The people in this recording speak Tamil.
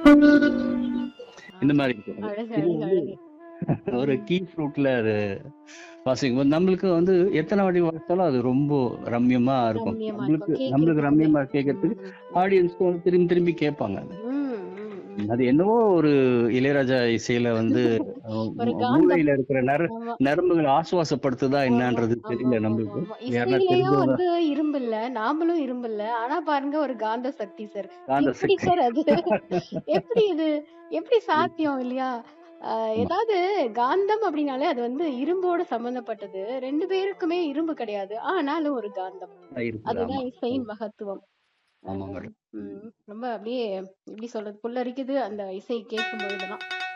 இந்த மாதிரி இருக்கும் அது. அழகு இது அழகு வந்து அழகு ஒரு கீ ஃப்ரூட்ல அது வாசிக்கும் போது நம்மளுக்கு வந்து எத்தனை வாட்டி வாசித்தாலும் அது ரொம்ப ரம்யமா இருக்கும் ரம்யமா நம்மளுக்கு இருக்கும் நம்மளுக்கு கேட்கறதுக்குமே ரம்யமா கேட்கறதுக்கு ம், ஆடியன்ஸ்க்கு வந்து திரும்பி திரும்பி கேட்பாங்க அது ம், ம், ம். அது என்னவோ ஒரு இளையராஜா இசையில வந்து அஹ், ஒரு மூ- காந்தம் மூளையில இருக்கிற நர ஆமா நரம்புகளை ஆசுவாசப்படுத்துதா ஆமா என்னன்றது ஆமா தெரியல ஆமா நம்மளுக்கு ஆமா யாருன்னா இசையிலயும் தெரிஞ்சவங்க வந்து இரும்பு இல்ல நாமளும் இரும்பு இல்ல ஆனா பாருங்க ஒரு காந்த சக்தி சார் காந்த எப்படி சக்தி சார் அது எப்படி இது எப்படி சாத்தியம் இல்லையா ஆஹ் ஆமா ஏதாவது காந்தம் அப்படின்னாலே அது வந்து இரும்போட சம்பந்தப்பட்டது ரெண்டு பேருக்குமே இரும்பு கிடையாது ஆனாலும் ஒரு காந்தம் இருக்குது ஆமா அதுதான் இசையின் மகத்துவம் ஆமா ஆஹ் மேடம் உம் ரொம்ப அப்படியே எப்படி சொல்றது புல்லரிக்குது அந்த இசை கேட்கும் பொழுதுதான்